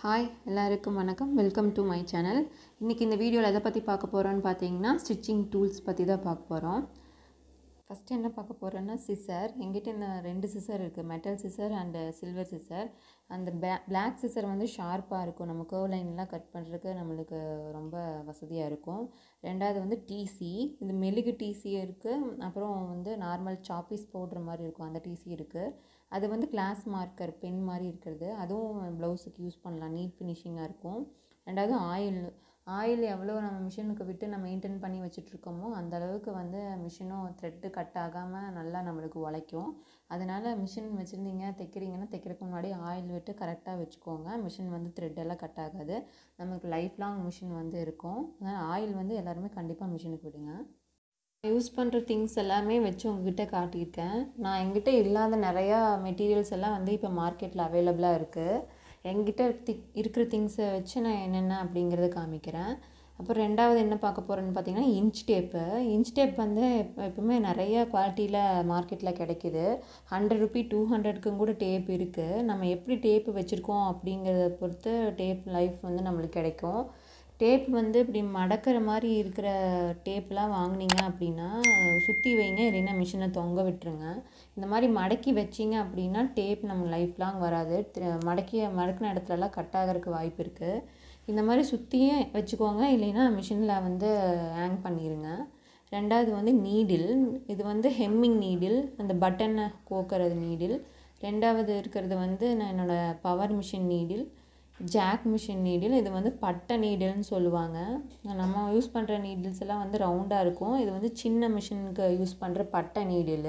hi எல்லாருக்கும் வணக்கம் welcome to my channel இன்றைக்கி இந்த வீடியோவில் எதை பற்றி பார்க்க போகிறோன்னு பார்த்தீங்கன்னா ஸ்டிச்சிங் டூல்ஸ் பற்றி தான் பார்க்க போகிறோம் ஃபஸ்ட்டு என்ன பார்க்க போகிறோன்னா சிசர் எங்கிட்ட இந்த ரெண்டு சிசர் இருக்குது metal scissor and silver scissor அந்த பே பிளாக் சிசர் வந்து ஷார்ப்பாக இருக்கும் நம்ம கர்வ் லைன்லாம் கட் பண்ணுறதுக்கு நம்மளுக்கு ரொம்ப வசதியாக இருக்கும் ரெண்டாவது வந்து டிசி இது மெழுகு டிசி இருக்குது அப்புறம் வந்து நார்மல் சாப்பீஸ் போடுற மாதிரி இருக்கும் அந்த டிசி இருக்குது அது வந்து கிளாஸ் மார்க்கர் பென் மாதிரி இருக்கிறது அதுவும் ப்ளவுஸுக்கு யூஸ் பண்ணலாம் நீட் ஃபினிஷிங்காக இருக்கும் ரெண்டாவது ஆயில் ஆயில் எவ்வளோ நம்ம மிஷினுக்கு விட்டு நம்ம மெயின்டைன் பண்ணி வச்சிட்ருக்கோமோ அந்த அளவுக்கு வந்து மிஷினும் த்ரெட்டு கட் ஆகாமல் நல்லா நம்மளுக்கு உழைக்கும் அதனால் மிஷின் வச்சுருந்தீங்க தைக்கிறீங்கன்னா தைக்கிறதுக்கு முன்னாடி ஆயில் விட்டு கரெக்டாக வச்சுக்கோங்க மிஷின் வந்து த்ரெட் எல்லாம் கட் ஆகாது நமக்கு லைஃப் லாங் மிஷின் வந்து இருக்கும் அதனால் ஆயில் வந்து எல்லாருமே கண்டிப்பாக மிஷினுக்கு விடுங்க யூஸ் பண்ணுற திங்ஸ் எல்லாமே வச்சு உங்ககிட்ட காட்டியிருக்கேன் நான் எங்கிட்ட இல்லாத நிறையா மெட்டீரியல்ஸ் எல்லாம் வந்து இப்போ மார்க்கெட்டில் அவைலபிளாக இருக்குது என்கிட்ட தி இருக்கிற திங்ஸை வச்சு நான் என்னென்ன அப்படிங்கிறத காமிக்கிறேன் அப்புறம் ரெண்டாவது என்ன பார்க்க போகிறேன்னு பார்த்தீங்கன்னா இன்ச் டேப்பு இன்ச் டேப் வந்து எப்போ எப்பவுமே நிறைய குவாலிட்டியில் மார்க்கெட்டில் கிடைக்கிது ஹண்ட்ரட் ருபி டூ ஹண்ட்ரட்க்கும் கூட டேப் இருக்குது நம்ம எப்படி டேப்பு வச்சுருக்கோம் அப்படிங்கிறத பொறுத்து டேப் லைஃப் வந்து நம்மளுக்கு கிடைக்கும் டேப் வந்து இப்படி மடக்கிற மாதிரி இருக்கிற டேப்லாம் வாங்கினீங்க அப்படின்னா சுற்றி வைங்க இல்லைன்னா மிஷினை தொங்க விட்டுருங்க இந்த மாதிரி மடக்கி வச்சிங்க அப்படின்னா டேப் நம்ம லைஃப் லாங் வராது மடக்கி மடக்கின இடத்துலலாம் கட் ஆகிறதுக்கு வாய்ப்பு இருக்குது இந்த மாதிரி சுற்றியே வச்சுக்கோங்க இல்லைன்னா மிஷினில் வந்து ஹேங் பண்ணிடுங்க ரெண்டாவது வந்து நீடில் இது வந்து ஹெம்மிங் நீடில் அந்த பட்டனை கோக்கிறது நீடில் ரெண்டாவது இருக்கிறது வந்து நான் என்னோடய power machine needle jack machine needle இது வந்து பட்டை நீடில்னு சொல்லுவாங்க நம்ம யூஸ் பண்ணுற நீடில்ஸ் எல்லாம் வந்து ரவுண்டாக இருக்கும் இது வந்து சின்ன மிஷினுக்கு யூஸ் பண்ணுற பட்டை நீடில்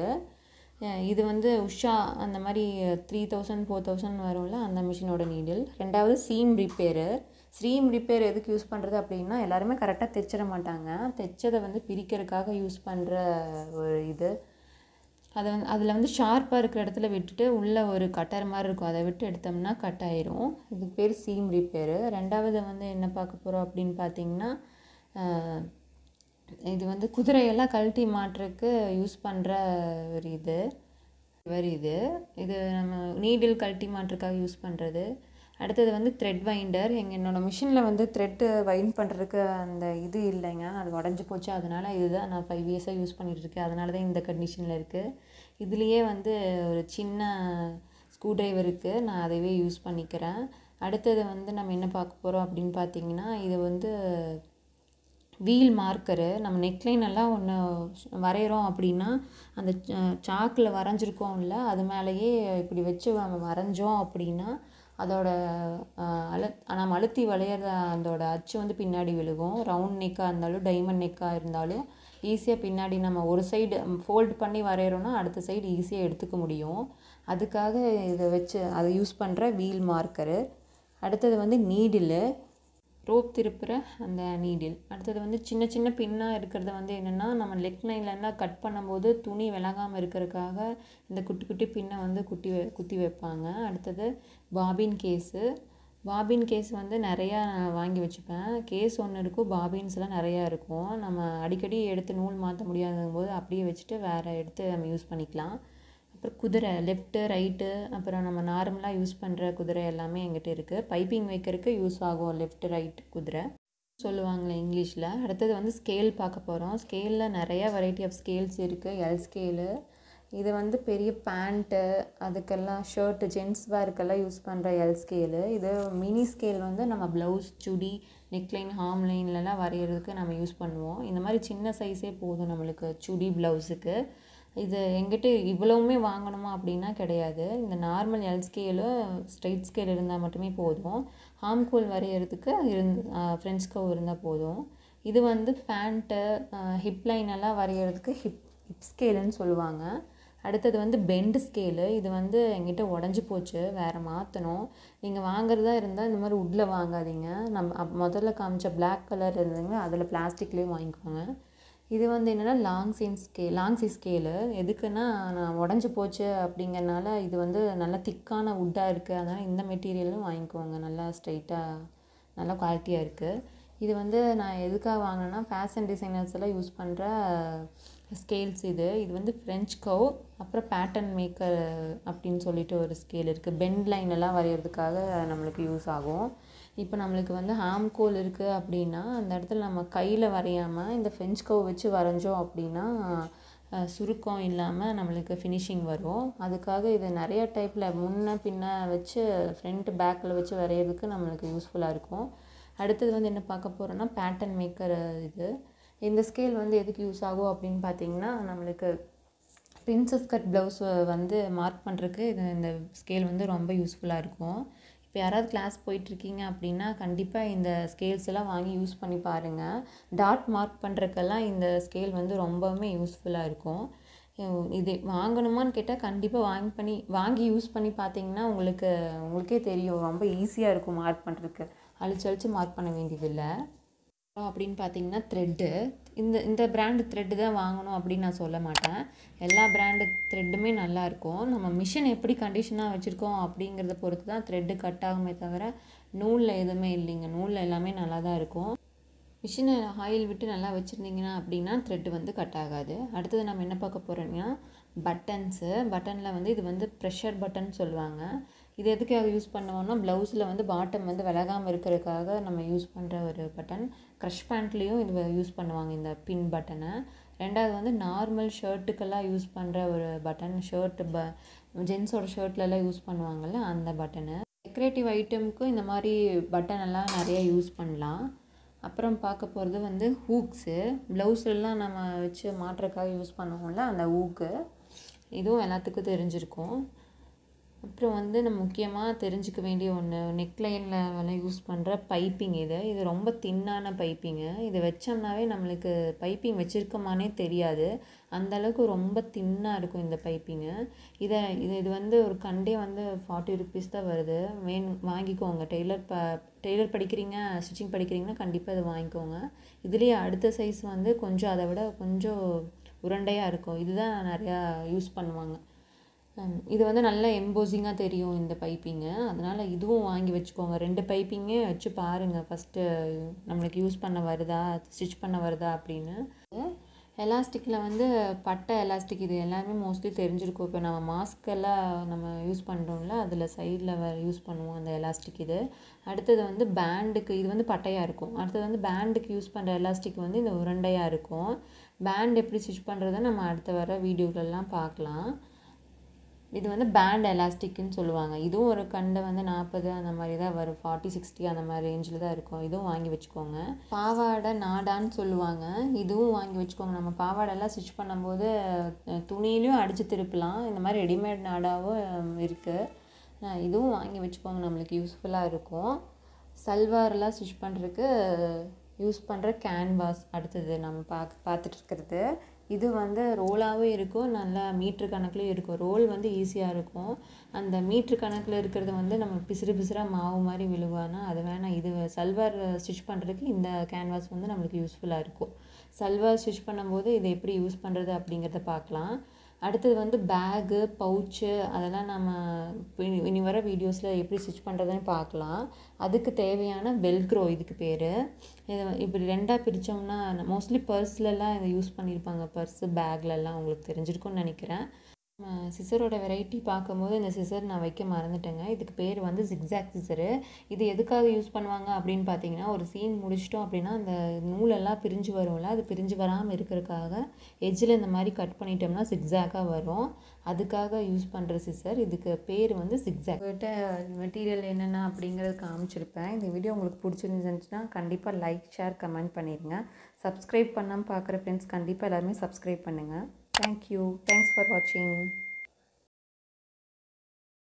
இது வந்து உஷா அந்த மாதிரி த்ரீ தௌசண்ட் ஃபோர் தௌசண்ட் வரும்ல அந்த மிஷினோட நீடில் ரெண்டாவது சீம் ரிப்பேரு சீம் ரிப்பேர் எதுக்கு யூஸ் பண்ணுறது அப்படின்னா எல்லாருமே கரெக்டாக தைச்சிட மாட்டாங்க தைச்சதை வந்து பிரிக்கிறதுக்காக யூஸ் பண்ணுற ஒரு இது அதை வந்து அதில் வந்து ஷார்ப்பாக இருக்கிற இடத்துல விட்டுட்டு உள்ளே ஒரு கட்டர் மாதிரி இருக்கும் அதை விட்டு எடுத்தோம்னா கட் ஆயிரும் இதுக்கு பேர் சீம் ரிப்பேரு ரெண்டாவது வந்து என்ன பார்க்க போகிறோம் அப்படின்னு பார்த்தீங்கன்னா இது வந்து குதிரையெல்லாம் கழட்டி மாட்டுறதுக்கு யூஸ் பண்ணுற ஒரு இது ஒரு இது இது நம்ம நீடில் கழட்டி மாட்டுறதுக்காக யூஸ் பண்ணுறது அடுத்தது வந்து த்ரெட் வைண்டர் எங்கள் என்னோடய மிஷினில் வந்து த்ரெட்டு வைண்ட் பண்ணுறதுக்கு அந்த இது இல்லைங்க அது உடஞ்சி போச்சு அதனால் இதுதான் நான் ஃபைவ் இயர்ஸாக யூஸ் பண்ணிகிட்ருக்கேன் அதனால தான் இந்த கண்டிஷனில் இருக்குது இதுலேயே வந்து ஒரு சின்ன ஸ்க்ரூ ட்ரைவர் இருக்குது நான் அதைவே யூஸ் பண்ணிக்கிறேன் அடுத்தது வந்து நம்ம என்ன பார்க்க போகிறோம் அப்படின்னு பார்த்தீங்கன்னா இது வந்து வீல் மார்க்கரு நம்ம நெக்லைன் எல்லாம் ஒன்று வரைகிறோம் அப்படின்னா அந்த சாக்கில் வரைஞ்சிருக்கோம்ல அது மேலேயே இப்படி வச்சு வரைஞ்சோம் அப்படின்னா அதோட அழு நம்ம அழுத்தி வளையிற அதோட அச்சு வந்து பின்னாடி விழுகும் ரவுண்ட் நெக்காக இருந்தாலும் டைமண்ட் நெக்காக இருந்தாலும் ஈஸியாக பின்னாடி நம்ம ஒரு சைடு ஃபோல்டு பண்ணி வரைகிறோன்னா அடுத்த சைடு ஈஸியாக எடுத்துக்க முடியும் அதுக்காக இதை வச்சு அதை யூஸ் பண்ணுற வீல் மார்க்கரு அடுத்தது வந்து நீடிலு ரோப் திருப்புற அந்த நீடில் அடுத்தது வந்து சின்ன சின்ன பின்னாக இருக்கிறது வந்து என்னென்னா நம்ம லெக் லைன்லாம் கட் பண்ணும்போது துணி விலகாமல் இருக்கிறதுக்காக இந்த குட்டி குட்டி பின்னை வந்து குட்டி குத்தி வைப்பாங்க அடுத்தது பாபின் கேஸு பாபின் கேஸ் வந்து நிறையா வாங்கி வச்சுப்பேன் கேஸ் ஒன்று இருக்கும் பாபின்ஸ்லாம் நிறையா இருக்கும் நம்ம அடிக்கடி எடுத்து நூல் மாற்ற முடியாதுங்கும் போது அப்படியே வச்சுட்டு வேறு எடுத்து நம்ம யூஸ் பண்ணிக்கலாம் அப்புறம் குதிரை லெஃப்ட்டு ரைட்டு அப்புறம் நம்ம நார்மலாக யூஸ் பண்ணுற குதிரை எல்லாமே எங்கிட்ட இருக்குது பைப்பிங் வைக்கிறதுக்கு யூஸ் ஆகும் லெஃப்ட் ரைட் குதிரை சொல்லுவாங்களே இங்கிலீஷில் அடுத்தது வந்து ஸ்கேல் பார்க்க போகிறோம் ஸ்கேலில் நிறைய வெரைட்டி ஆஃப் ஸ்கேல்ஸ் இருக்குது எல் ஸ்கேலு இது வந்து பெரிய பேண்ட்டு அதுக்கெல்லாம் ஷர்ட்டு ஜென்ஸ் வேர்க்கெல்லாம் யூஸ் பண்ணுற எல் ஸ்கேலு இது மினி ஸ்கேல் வந்து நம்ம ப்ளவுஸ் சுடி நெக்லைன் ஹார்ம் லைன்லலாம் வரைகிறதுக்கு நம்ம யூஸ் பண்ணுவோம் இந்த மாதிரி சின்ன சைஸே போதும் நம்மளுக்கு சுடி ப்ளவுஸுக்கு இது எங்கிட்ட இவ்வளவுமே வாங்கணுமா அப்படின்னா கிடையாது இந்த normal L scale straight scale இருந்தால் மட்டுமே போதும் ஹாம்கோல் வரைகிறதுக்கு இருந்து ஃப்ரெண்ட்ஸ் கவ் இருந்தால் போதும் இது வந்து பேண்ட்டு ஹிப் லைன் எல்லாம் வரைகிறதுக்கு ஹிப் ஹிப் ஸ்கேலுன்னு சொல்லுவாங்க அடுத்தது வந்து பெண்டு ஸ்கேலு இது வந்து எங்கிட்ட உடஞ்சி போச்சு வேறு மாற்றணும் நீங்கள் வாங்குறதா இருந்தால் இந்த மாதிரி உட்டில் வாங்காதீங்க நம்ம முதல்ல காமிச்ச பிளாக் கலர் இருந்ததுங்க அதில் பிளாஸ்டிக்லேயும் வாங்கிக்கோங்க இது வந்து என்னென்னா long size scale long size scale எதுக்குன்னா நான் உடஞ்சி போச்சு அப்படிங்கிறனால இது வந்து நல்லா திக்கான உட்டாக இருக்குது அதனால் இந்த மெட்டீரியலும் வாங்கிக்கோங்க நல்லா ஸ்ட்ரைட்டாக நல்லா குவாலிட்டியாக இருக்குது இது வந்து நான் எதுக்காக வாங்கினேன்னா ஃபேஷன் டிசைனர்ஸ் எல்லாம் யூஸ் பண்ணுற ஸ்கேல்ஸ் இது இது வந்து ஃப்ரெஞ்ச் கவ் அப்புறம் பேட்டர்ன் மேக்கர் அப்படின்னு சொல்லிட்டு ஒரு ஸ்கேல் இருக்குது பெண்ட் லைன் எல்லாம் வரைகிறதுக்காக நம்மளுக்கு யூஸ் ஆகும் இப்போ நம்மளுக்கு வந்து ஹாம் கோல் இருக்குது அப்படின்னா அந்த இடத்துல நம்ம கையில் வரையாமல் இந்த ஃப்ரெஞ்ச் கவ் வச்சு வரைஞ்சோம் அப்படின்னா அஹ், சுருக்கம் இல்லாமல் நம்மளுக்கு ஃபினிஷிங் வரும் அதுக்காக இது நிறைய டைப்பில் முன்ன பின்ன வச்சு ஃப்ரண்ட் பேக்கில் வச்சு வரைகிறதுக்கு நம்மளுக்கு யூஸ்ஃபுல்லாக இருக்கும் அடுத்தது வந்து என்ன பார்க்க போகிறோன்னா பேட்டர்ன் மேக்கர் இது இந்த ஸ்கேல் வந்து எதுக்கு யூஸ் ஆகும் அப்படின்னு பார்த்தீங்கன்னா நம்மளுக்கு பிரின்சஸ் கட் ப்ளவுஸ் வந்து மார்க் பண்ணுறதுக்கு இது இந்த ஸ்கேல் வந்து ரொம்ப யூஸ்ஃபுல்லாக இருக்கும் இப்போ யாராவது கிளாஸ் போயிட்டுருக்கீங்க அப்படின்னா கண்டிப்பாக இந்த ஸ்கேல்ஸ் எல்லாம் வாங்கி யூஸ் பண்ணி பாருங்கள் டாட் மார்க் பண்ணுறதுக்கெல்லாம் இந்த ஸ்கேல் வந்து ரொம்பவுமே யூஸ்ஃபுல்லாக இருக்கும் உம் இது வாங்கணுமான்னு கேட்டால் கண்டிப்பாக வாங்கி பண்ணி வாங்கி யூஸ் பண்ணி பார்த்தீங்கன்னா உங்களுக்கு உங்களுக்கே தெரியும் ரொம்ப ஈஸியாக இருக்கும் மார்க் பண்ணுறதுக்கு அழிச்சு அழிச்சு மார்க் பண்ண வேண்டியதில்லை அப்புறம் அப்படின்னு பார்த்தீங்கன்னா த்ரெட்டு இந்த இந்த பிராண்டு த்ரெட்டு தான் வாங்கணும் அப்படின்னு நான் சொல்ல மாட்டேன் எல்லா பிராண்டு த்ரெட்டுமே நல்லா இருக்கும் நம்ம மிஷின் எப்படி கண்டிஷனாக வச்சுருக்கோம் அப்படிங்கிறத பொறுத்து தான் த்ரெட்டு கட் ஆகுமே தவிர நூலில் எதுவுமே இல்லைங்க நூலில் எல்லாமே நல்லா தான் இருக்கும் மிஷினை ஆயில் விட்டு நல்லா வச்சுருந்தீங்கன்னா அப்படின்னா த்ரெட்டு வந்து கட் ஆகாது அடுத்தது நம்ம என்ன பார்க்க போகிறோம்னா பட்டன்ஸு பட்டனில் வந்து இது வந்து ப்ரெஷர் பட்டன் சொல்லுவாங்க இது எதுக்காக யூஸ் பண்ணுவோம்னா ப்ளவுஸில் வந்து பாட்டம் வந்து விலகாமல் இருக்கிறதுக்காக நம்ம யூஸ் பண்ணுற ஒரு பட்டன் க்ரஷ் பேண்ட்லேயும் இது யூஸ் பண்ணுவாங்க இந்த பின் பட்டனை ரெண்டாவது வந்து நார்மல் ஷர்ட்டுக்கெல்லாம் யூஸ் பண்ணுற ஒரு பட்டன் ஷர்ட்டு ப ஜென்ஸோட ஷர்ட்லலாம் யூஸ் பண்ணுவாங்கள்ல அந்த பட்டனு டெக்கரேட்டிவ் ஐட்டமுக்கும் இந்த மாதிரி பட்டன் எல்லாம் நிறைய யூஸ் பண்ணலாம் அப்புறம் பார்க்க போகிறது வந்து ஹூக்ஸு ப்ளவுஸ்லாம் நம்ம வச்சு மாட்டுறதுக்காக யூஸ் பண்ணுவோம்ல அந்த ஹூக்கு இதுவும் எல்லாத்துக்கும் தெரிஞ்சிருக்கும் அப்புறம் வந்து நம்ம முக்கியமாக தெரிஞ்சுக்க வேண்டிய ஒன்று நெக்லைனில் வந்து யூஸ் பண்ணுற பைப்பிங் இது இது ரொம்ப தின்னான பைப்பிங்கு இது வச்சோம்னாவே நம்மளுக்கு பைப்பிங் வச்சுருக்கோமானே தெரியாது அந்த அளவுக்கு ரொம்ப தின்னாக இருக்கும் இந்த பைப்பிங்கு இதை இது இது வந்து ஒரு கண்டே வந்து ஃபார்ட்டி ருபீஸ் தான் வருது வேணும் வாங்கிக்கோங்க டெய்லர் ப டெய்லர் படிக்கிறீங்க ஸ்டிச்சிங் படிக்கிறீங்கன்னா கண்டிப்பாக இதை வாங்கிக்கோங்க இதுலேயே அடுத்த சைஸ் வந்து கொஞ்சம் அதை விட கொஞ்சம் உருண்டையாக இருக்கும் இதுதான் நிறையா யூஸ் பண்ணுவாங்க ஹம், இது வந்து நல்ல எம்போசிங்காக தெரியும் இந்த பைப்பிங்கு அதனால் இதுவும் வாங்கி வச்சுக்கோங்க ரெண்டு பைப்பிங்கே வச்சு பாருங்கள் ஃபஸ்ட்டு நம்மளுக்கு யூஸ் பண்ண வருதா ஸ்டிச் பண்ண வருதா அப்படின்னு எலாஸ்டிக்கில் வந்து பட்டை எலாஸ்டிக் இது எல்லாமே மோஸ்ட்லி தெரிஞ்சிருக்கும் இப்போ நம்ம மாஸ்க் எல்லாம் நம்ம யூஸ் பண்ணுறோம்ல அதில் சைடில் யூஸ் பண்ணுவோம் அந்த எலாஸ்டிக் இது அடுத்தது வந்து பேண்டுக்கு இது வந்து பட்டையாக இருக்கும் அடுத்தது வந்து பேண்டுக்கு யூஸ் பண்ணுற எலாஸ்டிக் வந்து இந்த உருண்டையாக இருக்கும் பேண்ட் எப்படி ஸ்டிச் பண்ணுறதை நம்ம அடுத்த வர வீடியோலலாம் பார்க்கலாம் இது வந்து பேண்ட் எலாஸ்டிக்னு சொல்லுவாங்க இதுவும் ஒரு கண்டை வந்து நாற்பது அந்த மாதிரி தான் வரும் ஃபார்ட்டி சிக்ஸ்டி அந்த மாதிரி ரேஞ்சில் தான் இருக்கும் இதுவும் வாங்கி வச்சுக்கோங்க பாவாடை நாடான்னு சொல்லுவாங்க இதுவும் வாங்கி வச்சுக்கோங்க நம்ம பாவாடைலாம் ஸ்டிச் பண்ணும்போது அஹ், துணியிலையும் அடித்து திருப்பலாம் இந்த மாதிரி ரெடிமேட் நாடாவும் இருக்குது இதுவும் வாங்கி வச்சுக்கோங்க நம்மளுக்கு யூஸ்ஃபுல்லாக இருக்கும் சல்வார்லாம் ஸ்டிச் பண்ணுறதுக்கு யூஸ் பண்ணுற கேன்வாஸ் அடுத்தது நம்ம பார்க்க பார்த்துட்டு இருக்கிறது இது வந்து ரோலாகவும் இருக்கும் நல்லா மீட்ரு கணக்குலையும் இருக்கும் ரோல் வந்து ஈஸியாக இருக்கும் அந்த மீட்ரு கணக்கில் இருக்கிறது வந்து நம்ம பிசுறு பிசுறாக மாவு மாதிரி விழுவானா அது வேணாம் இது சல்வார் ஸ்டிச் பண்ணுறதுக்கு இந்த கேன்வாஸ் வந்து நம்மளுக்கு யூஸ்ஃபுல்லாக இருக்கும் சல்வார் ஸ்டிச் பண்ணும்போது இதை எப்படி யூஸ் பண்ணுறது அப்படிங்கிறத பார்க்கலாம் அடுத்தது வந்து பேகு பவுச்சு அதெல்லாம் நம்ம இனி- இனி வர வீடியோஸில் எப்படி ஸ்டிச் பண்ணுறதுன்னு பார்க்கலாம் அதுக்கு தேவையான வெல்க்ரோ இதுக்கு பேர் இதை இப்படி ரெண்டாக பிரித்தோம்னா மோஸ்ட்லி பர்ஸ்லலாம் இதை யூஸ் பண்ணியிருப்பாங்க பர்ஸு பேக்லலாம் உங்களுக்கு தெரிஞ்சிருக்கும்னு நினைக்கிறேன் சிசரோட வெரைட்டி பார்க்கும்போது இந்த சிசர் நான் வைக்க மறந்துட்டேங்க இதுக்கு பேர் வந்து ஜிக்ஸாக் சிசரு இது எதுக்காக யூஸ் பண்ணுவாங்க அப்படின்னு பார்த்தீங்கன்னா ஒரு சீன் முடிச்சிட்டோம் அப்படின்னா அந்த நூலெல்லாம் பிரிஞ்சு வரும்ல அது பிரிஞ்சு வராமல் இருக்கிறதுக்காக எட்ஜில் இந்த மாதிரி கட் பண்ணிட்டோம்னா ஜிக்ஸாக்காக வரும் அதுக்காக யூஸ் பண்ணுற சிசர் இதுக்கு பேர் வந்து ஜிக்ஸாக் உங்கள்கிட்ட மெட்டீரியல் என்னென்ன அப்படிங்கிறத காமிச்சிருப்பேன் இந்த வீடியோ உங்களுக்கு பிடிச்சிருந்துச்சுன்னா கண்டிப்பாக லைக் ஷேர் கமெண்ட் பண்ணிடுங்க சப்ஸ்கிரைப் பண்ணாமல் பார்க்குற ஃப்ரெண்ட்ஸ் கண்டிப்பாக எல்லாருமே சப்ஸ்கிரைப் பண்ணுங்கள் தேங்க்யூ தேங்க்ஸ் ஃபார் வாட்சிங்